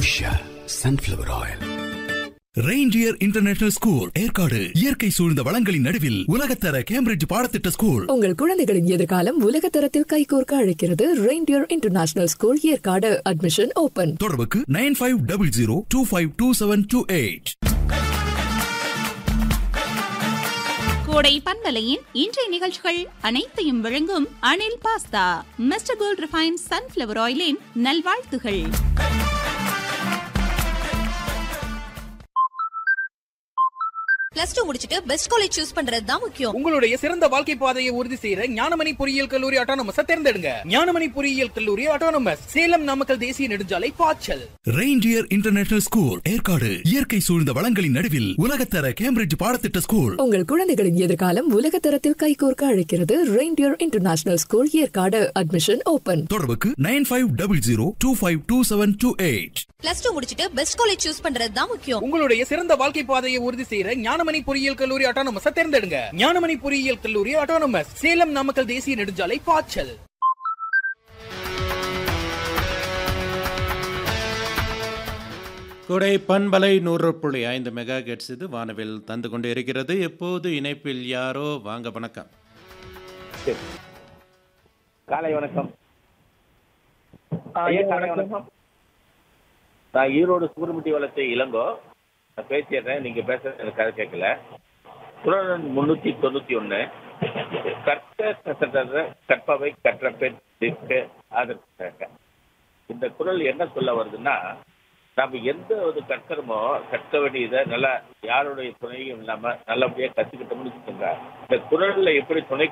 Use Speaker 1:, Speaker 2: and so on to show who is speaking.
Speaker 1: Usha sunflower oil
Speaker 2: reindeer international school Yercaud இயற்கை சூழ்ந்த வளங்களின் நடுவில் உலகத்தர கேம்பிரிட்ஜ் பாடத்திட்ட ஸ்கூல்
Speaker 3: உங்கள் குழந்தைகளின் எதிர்காலம் உலக தரத்தில் கைகோர்க்க அழைக்கிறது reindeer international school Yercaud admission open
Speaker 2: தொடர்புக்கு nine five double zero two five two seven two eight
Speaker 4: கோடை பண்பலையின் இன்றைய நிகழ்ச்சிகள் அனைத்தையும் வழங்கும் Anil pasta mister Gold refine sunflower ஆயிலின் நல்வாழ்த்துகள்
Speaker 5: பிளஸ் டூ முடிச்சிட்டு பெஸ்ட் காலேஜ் சூஸ் பண்றது தான் முக்கியம்
Speaker 6: உங்களுடைய சிறந்த வாழ்க்கை பாதையை உறுதி செய்யற ஞானமணி பொறியியல் கல்லூரி ஆட்டோனமஸ் தேர்ந்தெடுங்க ஞானமணி பொறியியல் கல்லூரி ஆட்டோனமஸ் சேலம் நாமக்கல் தேசிய நெடுஞ்சாலை பாய்ச்சல்
Speaker 2: ரெயின்டியர் இன்டர்நேஷனல் ஸ்கூல் ஏற்காடு இயற்கை சூழ்ந்த வளங்களின் நடுவில் உலகத்தர கேம்பிரிட்ஜ் பாடத்திட்ட ஸ்கூல்
Speaker 3: உங்கள் குழந்தைகளின் எதிர்காலம் உலக தரத்தில் கைகோர்க்க அழைக்கிறது reindeer international school Yercaud admission open
Speaker 2: தொடர்புக்கு nine five double zero two five two seven two eight
Speaker 5: plus two முடிச்சிட்டு பெஸ்ட் காலேஜ் சூஸ் பண்றது தான் முக்கியம்
Speaker 6: உங்களுடைய சிறந்த வாழ்க்கை பாதையை உறுதி செய்யற ஞானமணி பொறியியல் கல்லூரி ஆட்டோனமஸ் தேர்ந்தெடுங்க ஞானமணி பொறியியல் கல்லூரி ஆட்டோனமஸ் சேலம் நாமக்கல் தேசிய நெடுஞ்சாலை பாய்ச்சல்
Speaker 7: கொடை பண்பலை நூறு புள்ளி ஐந்து மெகா கெட்ஸ் இது வானவில் தந்து கொண்டு இருக்கிறது எப்போது இணைப்பில் யாரோ வாங்க வணக்கம்
Speaker 8: காலை வணக்கம் ஐயா காலை வணக்கம் நான் ஈரோடு சூரமுட்டி வளர்ச்சி இளங்கோ நான் பேசிடுறேன் நீங்க பேசுறது எனக்கு கதை கேட்கல குரல் முன்னூத்தி தொண்ணூத்தி ஒண்ணு கற்க கற்ற கற்பவை கற்ற பெண் நிற்க ஆதரிச்சாங்க இந்த குரல் என்ன சொல்ல வருதுன்னா நம்ம எந்த ஒரு கற்கிறோமோ கற்க வேண்டியதை நல்லா யாருடைய துணையும் இல்லாம நல்லபடியா கத்துக்கிட்டோம்னு வச்சுக்கோங்க இந்த குரல்ல எப்படி துணை